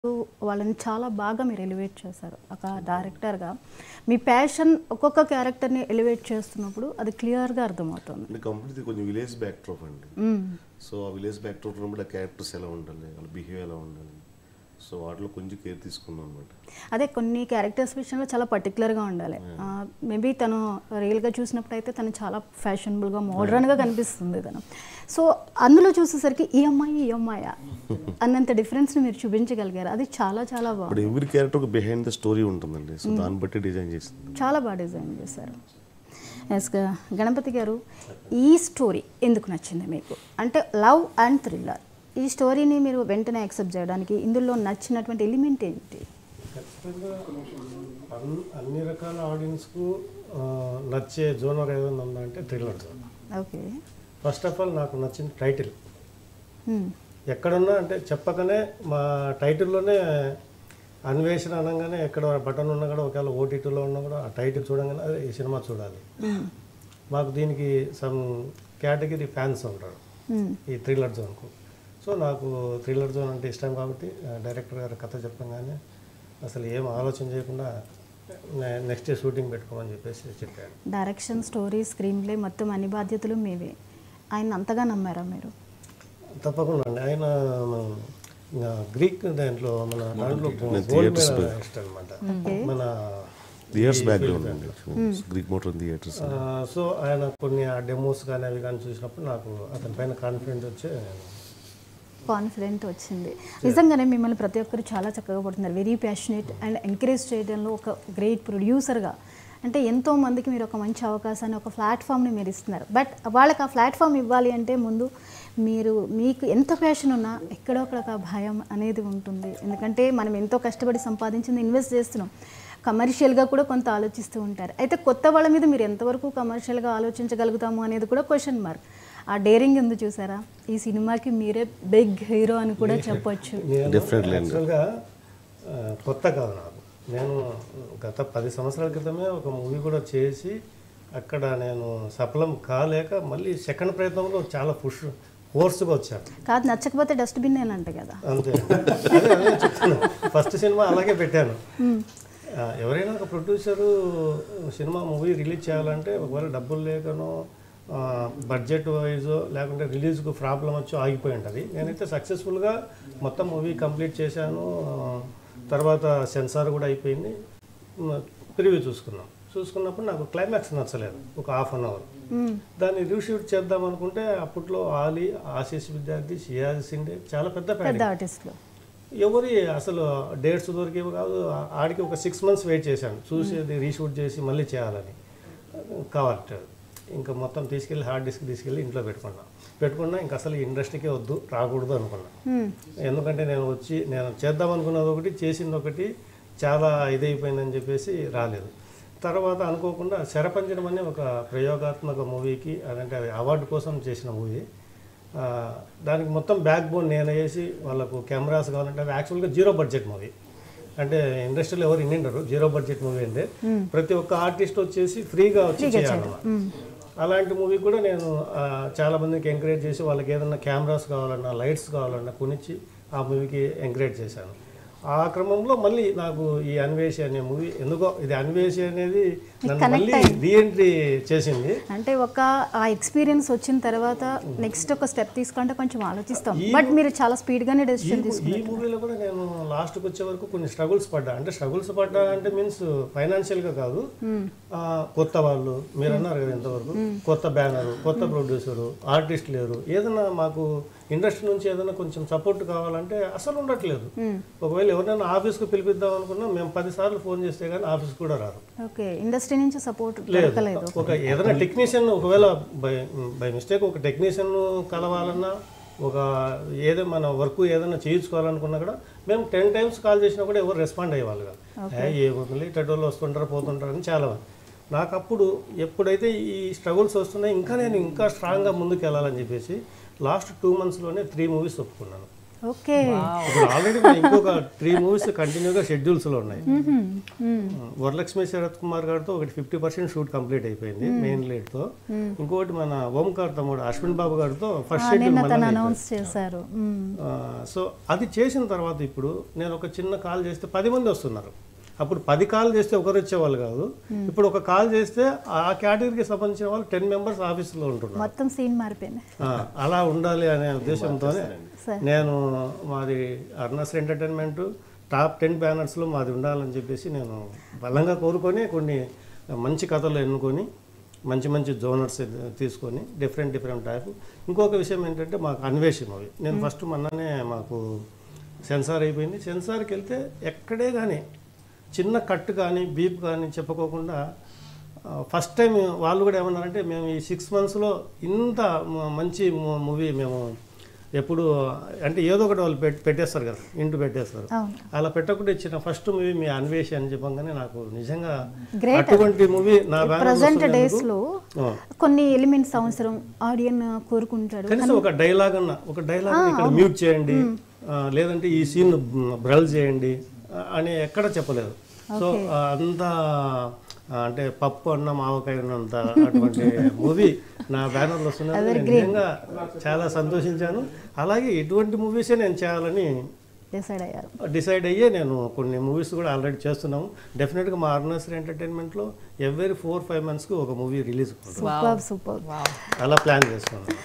వాళ్ళని చాలా బాగా మీరు ఎలివేట్ చేశారు ఒక డైరెక్టర్గా మీ ప్యాషన్ ఒక్కొక్క క్యారెక్టర్ని ఎలివేట్ చేస్తున్నప్పుడు అది క్లియర్గా అర్థమవుతుంది అంటే కంప్లీట్ కొంచెం విలేజ్ బ్యాక్ డ్రాప్ అండి మ్మ్. సో ఆ విలేజ్ బ్యాక్ డ్రాప్ ఉన్నప్పుడు ఆ క్యారెక్టర్స్ ఎలా ఉండాలి వాళ్ళ బిహేవ్ ఎలా ఉండాలి సో వాటిలో కొంచెం కేర్ తీసుకున్నాం అనమాట అదే కొన్ని క్యారెక్టర్స్ విషయంలో చాలా పర్టికులర్గా ఉండాలి మేబీ తను రియల్గా చూసినప్పుడు అయితే తను చాలా ఫ్యాషనబుల్గా మోడర్న్గా కనిపిస్తుంది తను సో అందులో చూసేసరికి ఈ అమ్మాయి ఈ అమ్మాయ అన్నంత డిఫరెన్స్ని మీరు చూపించగలిగారు అది చాలా చాలా ఇప్పుడు బాగుంది ఎవ్రీ క్యారెక్టర్ ఒక బిహైండ్ ద స్టోరీ ఉంటుందండి సో దాన్ని బట్టి డిజైన్ చేసింది చాలా బాగా డిజైన్ చేశారు ఎస్ గణపతి గారు ఈ స్టోరీ ఎందుకు నచ్చింది మీకు అంటే లవ్ అండ్ థ్రిల్లర్ ఈ స్టోరీని మీరు వెంటనే యాక్సెప్ట్ చేయడానికి ఇందులో నచ్చినటువంటి ఎలిమెంట్ ఏంటి ఖచ్చితంగా అన్- అన్ని రకాల ఆడియన్స్కు ఆ, నచ్చే జోనర్ ఏదైనా ఉందంటే thriller zone okay first of all నాకు నచ్చిన టైటిల్ ఎక్కడున్నా అంటే చెప్పకనే మా టైటిల్లోనే అన్వేషణ అనగానే ఎక్కడ బటన్ ఉన్నా కూడా ఒకవేళ ఓటీటీలో ఉన్నా కూడా ఆ టైటిల్ చూడంగానే అదే ఈ సినిమా చూడాలి మాకు దీనికి సమ్ కేటగిరీ ఫ్యాన్స్ ఉంటారు ఈ థ్రిల్లర్ జోన్కు సో నాకు థ్రిల్లర్ జోన్ అంటే ఇష్టం కాబట్టి ఆ, డైరెక్టర్ గారు కథ చెప్పగానే అసలు ఏం ఆలోచన చేయకుండా నె- నెక్స్ట్ డే షూటింగ్ పెట్టుకోమని చెప్పేసి చెప్పాను డైరెక్షన్ స్టోరీ స్క్రీన్ ప్లే మొత్తం అన్ని బాధ్యతలు మీవే ఆయన అంతగా నమ్మారా మీరు తప్పకుండా అండి ఆయన మన, ఇంకా గ్రీక్ దాంట్లో మన దాంట్లో నేను గోల్డ్ theatres మెడల్ పోయి- ఇష్టం అనమాట Okay. మన ఇయర్స్ బ్యాక్గ్రౌండ్ అండి గ్రీక్ మోటార్ థియేటర్స్ ఆ, సో ఆయన కొన్ని ఆ డెమోస్ కానీ అవి కానీ చూసినప్పుడు నాకు అతని పైన కాన్ఫిడెంట్ వచ్చి నేను కాన్ఫిడెంట్ వచ్చింది నిజంగానే మిమ్మల్ని ప్రతి ఒక్కరు చాలా చక్కగా పడుతున్నారు వెరీ ప్యాషనేట్ అండ్ ఎంకరేజ్ చేయడంలో ఒక గ్రేట్ ప్రొడ్యూసర్గా అంటే ఎంతో మందికి మీరు ఒక మంచి అవకాశాన్ని ఒక ప్లాట్ఫామ్ని మీరు ఇస్తున్నారు బట్ వాళ్ళకి ఆ ప్లాట్ఫామ్ ఇవ్వాలి అంటే ముందు మీరు మీకు ఎంత ప్యాషన్ ఉన్నా ఎక్కడో అక్కడ ఒక భయం అనేది ఉంటుంది ఎందుకంటే మనం ఎంతో కష్టపడి సంపాదించింది ఇన్వెస్ట్ చేస్తున్నాం కమర్షియల్గా కూడా కొంత ఆలోచిస్తూ ఉంటారు అయితే కొత్త వాళ్ళ మీద మీరు ఎంతవరకు కమర్షియల్గా ఆలోచించగలుగుతాము అనేది కూడా క్వశ్చన్ మార్క్ ఆ డేరింగ్ ఉంది చూసారా ఈ సినిమాకి మీరే బిగ్ హీరో అని కూడా చెప్పొచ్చు నేను Definitely అండి. యాక్చువల్గా ఆ, కొత్త కాదు నాకు నేను గత పది సంవత్సరాల క్రితమే ఒక మూవీ కూడా చేసి అక్కడ నేను సఫలం కాలేక మళ్ళీ సెకండ్ ప్రయత్నంలో చాలా పుష్ ఫోర్స్గా వచ్చాను కాదు నచ్చకపోతే డస్ట్బిన్ అంట కదా అంతే అదే అదే చెప్తున్నా ఫస్ట్ సినిమా అలాగే పెట్టాను ఆ, ఎవరైనా ఒక ప్రొడ్యూసరు సినిమా మూవీ రిలీజ్ చేయాలంటే ఒకవేళ డబ్బులు లేకనో బడ్జెట్ వైజో లేకుంటే రిలీజ్కు ప్రాబ్లం వచ్చో ఆగిపోయి ఉంటుంది నేనైతే సక్సెస్ఫుల్గా మొత్తం మూవీ కంప్లీట్ చేశాను ఆ, తర్వాత సెన్సార్ కూడా అయిపోయింది ప్రివ్యూ చూసుకున్నాం చూసుకున్నప్పుడు నాకు క్లైమాక్స్ నచ్చలేదు ఒక హాఫ్ అన్ అవర్ మ్మ్. దాన్ని రీషూట్ చేద్దాం అనుకుంటే అప్పట్లో ఆలీ ఆశీస్ విద్యార్థి షియాజ్ సిండే చాలా పెద్ద పెద్ద ప్యాడింగ్ ఆర్టిస్టులు ఎవరి అసలు డేట్స్ దొరికేవి కాదు ఆ- ఆడికి ఒక సిక్స్ మంత్స్ వెయిట్ చేశాను చూసి అది రీషూట్ చేసి మళ్ళీ చేయాలని కావాలి ఇంకా మొత్తం తీసుకెళ్ళి హార్డ్ డిస్క్ తీసుకెళ్ళి ఇంట్లో పెట్టుకున్నా పెట్టుకున్నా ఇంకా అసలు ఈ ఇండస్ట్రీకే వద్దు రాకూడదు అనుకున్నా మ్మ్. ఎందుకంటే నేను వచ్చి నేను చేద్దాం అనుకున్నది ఒకటి చేసింది ఒకటి చాలా ఇదైపోయిందని చెప్పేసి రాలేదు తర్వాత అనుకోకుండా శరపంజనం అనే ఒక ప్రయోగాత్మక మూవీకి అదంటే అది అవార్డు కోసం చేసిన మూవీ ఆ, దానికి మొత్తం బ్యాక్ బోన్ నేను వేసి వాళ్ళకు కెమెరాస్ కావాలంటే అది యాక్చువల్గా జీరో బడ్జెట్ మూవీ అంటే ఇండస్ట్రీలో ఎవరు ఇన్నిండరు జీరో బడ్జెట్ మూవీ అంటే ప్రతి ఒక్క ఆర్టిస్ట్ వచ్చేసి ఫ్రీగా వచ్చి చేయాలన్నమాట అలాంటి మూవీ కూడా నేను ఆ, చాలా మందికి ఎంకరేజ్ చేసి వాళ్ళకి ఏదైనా కెమెరాస్ కావాలన్నా లైట్స్ కావాలన్నా కొనిచ్చి ఆ మూవీకి ఎంకరేజ్ చేశాను ఆ క్రమంలో మళ్ళీ నాకు ఈ అన్వేషి అనే మూవీ ఎందుకో ఇది అన్వేషి అనేది నన్ను మళ్ళీ రీఎంట్రీ చేసింది అంటే ఒక ఆ ఎక్స్పీరియన్స్ వచ్చిన తర్వాత నెక్స్ట్ ఒక స్టెప్ తీసుకుంటే కొంచెం ఆలోచిస్తాం బట్ మీరు చాలా స్పీడ్గానే ఈ డెసిషన్ ఈ తీసుకున్నారు మూవీలో కూడా నేను లాస్ట్కి వచ్చే వరకు కొన్ని స్ట్రగుల్స్ పడ్డా అంటే స్ట్రగుల్స్ పడ్డా అంటే మీన్స్ ఫైనాన్షియల్గా కాదు ఆ, కొత్త వాళ్ళు మీరు అన్నారు కదా ఇంతవరకు కొత్త బ్యానరు కొత్త ప్రొడ్యూసరు ఆర్టిస్ట్ లేరు ఏదైనా మాకు ఇండస్ట్రీ నుంచి ఏదైనా కొంచెం సపోర్ట్ కావాలంటే అసలు ఉండట్లేదు ఒకవేళ ఎవరైనా ఆఫీస్కి పిలిపిద్దాం అనుకున్నా మేము పదిసార్లు ఫోన్ చేస్తే కానీ ఆఫీస్ కూడా రారు ఓకే ఇండస్ట్రీ నుంచి సపోర్ట్ లేదు దొరకలేదు ఒక ఏదైనా టెక్నీషియన్ ఒకవేళ బై బై మిస్టేక్ ఒక టెక్నీషియన్ కలవాలన్నా ఒక ఏదో మన వర్క్ ఏదైనా చేయించుకోవాలనుకున్నా కూడా మేము టెన్ టైమ్స్ కాల్ చేసినా కూడా ఎవరు రెస్పాండ్ అయ్యేవాళ్ళు కాదు ఏ ఏముంది టెటోళ్ళు వస్తుంటారు పోతుంటారు అని చాలా మంది నాకు అప్పుడు ఎప్పుడైతే ఈ స్ట్రగుల్స్ వస్తున్నాయి ఇంకా నేను ఇంకా స్ట్రాంగ్గా ముందుకు వెళ్ళాలని చెప్పేసి లాస్ట్ టూ మంత్స్లోనే త్రీ మూవీస్ ఒప్పుకున్నాను ఓకే ఇప్పుడు ఆల్రెడీ ఇంకొక త్రీ మూవీస్ కంటిన్యూగా షెడ్యూల్స్లో ఉన్నాయి వరలక్ష్మి శరత్ కుమార్ గారితో ఒకటి ఫిఫ్టీ పర్సెంట్ షూట్ కంప్లీట్ అయిపోయింది మెయిన్ లీడ్తో ఇంకొకటి మన ఓంకార్ తమ్ముడు అశ్విన్ బాబు గారితో ఫస్ట్ షెడ్యూల్ నిన్న తను మన అనౌన్స్ చేశారు మ్మ్. సో అది చేసిన తర్వాత ఇప్పుడు నేను ఒక చిన్న కాల్ చేస్తే పది మంది వస్తున్నారు అప్పుడు పది కాల్ చేస్తే ఒకరు వచ్చేవాళ్ళు కాదు ఇప్పుడు ఒక కాల్ చేస్తే ఆ కేటగిరీకి సంబంధించిన వాళ్ళు టెన్ మెంబర్స్ ఆఫీసులో ఉంటున్నారు మొత్తం సీన్ మారిపోయింది ఆ, అలా ఉండాలి అనే ఉద్దేశంతోనే సార్ నేను మాది అర్నస్ ఎంటర్టైన్మెంట్ టాప్ టెన్ బ్యానర్స్లో మాది ఉండాలని చెప్పేసి నేను బలంగా కోరుకొని కొన్ని మంచి కథలు ఎన్నుకొని మంచి మంచి జోనర్స్ తీసుకొని డిఫరెంట్ డిఫరెంట్ టైప్ ఇంకొక విషయం ఏంటంటే మాకు అన్వేషి మూవీ నేను ఫస్ట్ మొన్ననే మాకు సెన్సార్ అయిపోయింది సెన్సార్కి వెళ్తే ఎక్కడే కానీ చిన్న కట్ కానీ బీప్ కానీ చెప్పుకోకుండా ఫస్ట్ టైం వాళ్ళు కూడా ఏమన్నారంటే మేము ఈ సిక్స్ మంత్స్లో ఇంత మ- మంచి మూవీ మేము ఎప్పుడు అంటే ఏదో ఒకటి వాళ్ళు పెట్ పెట్టేస్తారు కదా ఇంటి పెట్టేస్తారు అవును అలా పెట్టకుండా ఇచ్చిన ఫస్ట్ మూవీ మీ అన్వేషి అని చెప్పగానే నాకు నిజంగా Great. అటువంటి మూవీ నా బ్యానర్ ప్రజెంట్ డేస్ లో కొన్ని ఎలిమెంట్స్ అవసరం ఆడియన్ కోరుకుంటాడు కనీసం ఒక డైలాగ్ అన్న ఒక డైలాగ్ ఇక్కడ మ్యూట్ చేయండి ఆ, లేదంటే ఈ సీన్ బ్రల్ చేయండి ఆ, అని ఎక్కడ చెప్పలేదు సో ఆ, అంత ఆ, అంటే పప్పు అన్నం ఆవకాయ ఉన్నంత అటువంటి మూవీ నా బ్యానర్లో వస్తున్నది నేను నిజంగా చాలా సంతోషించాను అలాగే ఇటువంటి మూవీసే నేను చేయాలని డిసైడ్ అయ్యారు డిసైడ్ అయ్యే నేను కొన్ని మూవీస్ కూడా ఆల్రెడీ చేస్తున్నాము డెఫినెట్గా మా అర్నసరీ ఎంటర్టైన్మెంట్లో ఎవ్రీ ఫోర్ ఫైవ్ మంత్స్కి ఒక మూవీ రిలీజ్ సూపర్ సూపర్ అలా ప్లాన్ చేసుకున్నాను